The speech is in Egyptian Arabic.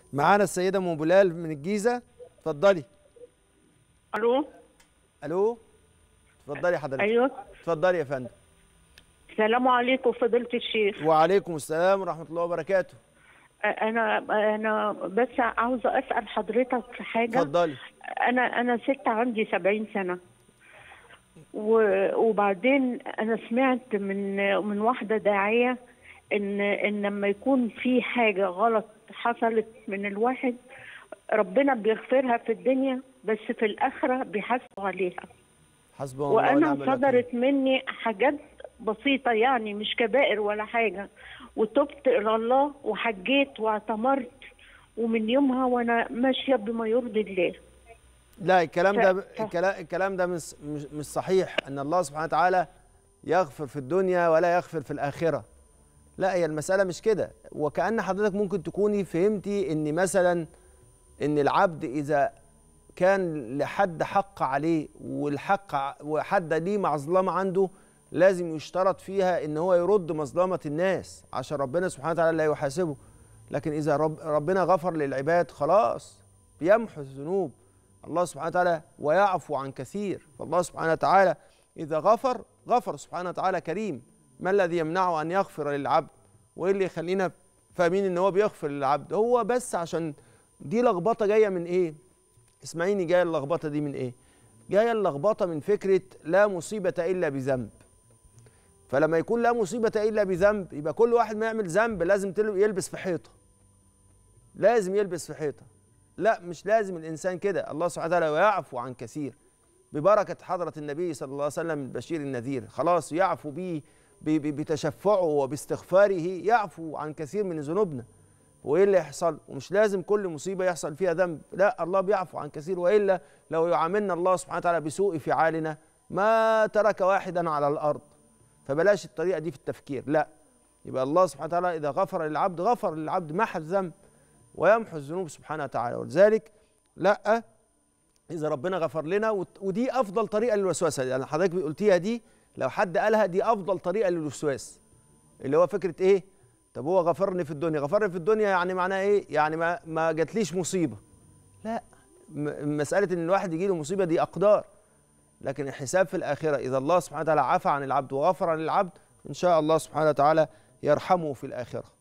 معانا السيده ام بلال من الجيزه اتفضلي الو الو اتفضلي حضرتك ايوه اتفضلي يا فندم السلام عليكم فضيله الشيخ وعليكم السلام ورحمه الله وبركاته انا انا بس عاوزه اسال حضرتك في حاجه اتفضلي انا انا ست عندي 70 سنه و- وبعدين انا سمعت من من واحده داعيه ان ان لما يكون في حاجه غلط حصلت من الواحد ربنا بيغفرها في الدنيا بس في الاخره بيحاسبه عليها حسبنا الله ونعم وانا الوكيل صدرت مني حاجات بسيطه يعني مش كبائر ولا حاجه وتبت الى الله وحجيت واعتمرت ومن يومها وانا ماشيه بما يرضي الله لا الكلام ده ف- ف- الكلام الكلام ده مش مش مش صحيح ان الله سبحانه وتعالى يغفر في الدنيا ولا يغفر في الاخره لا هي المساله مش كده وكأن حضرتك ممكن تكوني فهمتي ان مثلا ان العبد اذا كان لحد حق عليه والحق ع- وحد ليه مظلمه عنده لازم يشترط فيها ان هو يرد مظلمه الناس عشان ربنا سبحانه وتعالى لا يحاسبه لكن اذا رب ربنا غفر للعباد خلاص بيمحو الذنوب الله سبحانه وتعالى ويعفو عن كثير فالله سبحانه وتعالى اذا غفر غفر سبحانه وتعالى كريم ما الذي يمنعه ان يغفر للعبد وايه اللي يخلينا فاهمين ان هو بيغفر للعبد هو بس عشان دي لخبطه جايه من ايه اسمعيني جايه اللخبطه دي من ايه جايه اللخبطه من فكره لا مصيبه الا بذنب فلما يكون لا مصيبه الا بذنب يبقى كل واحد ما يعمل ذنب لازم تل- يلبس في حيطه لازم يلبس في حيطه لا مش لازم الانسان كده الله سبحانه وتعالى يعفو عن كثير ببركه حضره النبي صلى الله عليه وسلم البشير النذير خلاص يعفو به ب- ب- بتشفعه وباستغفاره يعفو عن كثير من ذنوبنا وايه اللي يحصل ومش لازم كل مصيبه يحصل فيها ذنب لا الله بيعفو عن كثير والا لو يعاملنا الله سبحانه وتعالى بسوء فعالنا ما ترك واحدا على الارض فبلاش الطريقه دي في التفكير لا يبقى الله سبحانه وتعالى اذا غفر للعبد غفر للعبد محى الذنب ويمحو الذنوب سبحانه وتعالى ولذلك لا اذا ربنا غفر لنا وت- ودي افضل طريقه للوسوسه يعني حضرتك قلتيها دي لو حد قالها دي افضل طريقه للوسواس اللي هو فكره ايه طب هو غفرني في الدنيا غفرني في الدنيا يعني معناه ايه يعني ما ما جاتليش مصيبه لا م- مساله ان الواحد يجي له مصيبه دي اقدار لكن الحساب في الاخره اذا الله سبحانه وتعالى عفى عن العبد وغفر عن العبد ان شاء الله سبحانه وتعالى يرحمه في الاخره